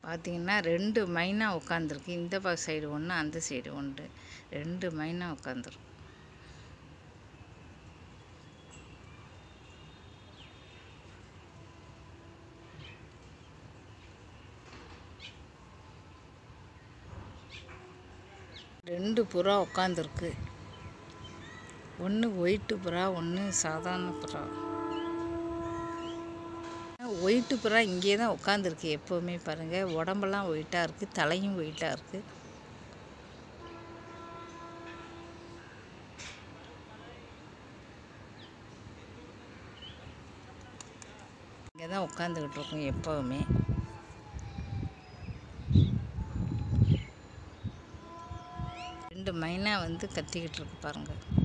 பார்த்தீங்கன்னா ரெண்டு மைனா உட்காந்துருக்கு இந்த ப சைடு ஒன்று அந்த சைடு ஒன்று ரெண்டு மைனா உட்காந்துருக்கு ரெண்டு புறா உட்காந்துருக்கு ஒன்று ஒயிட்டு புறா ஒன்று சாதாரண புறா ஒயிட்டு புறா இங்கே தான் உட்காந்துருக்கு எப்போவுமே பாருங்கள் உடம்பெல்லாம் ஒயிட்டாக இருக்குது தலையும் ஒயிட்டாக இருக்குது இங்கே தான் உட்காந்துக்கிட்டு இருக்கும் எப்போவுமே ரெண்டு மைனா வந்து கத்திக்கிட்டு இருக்கு பாருங்கள்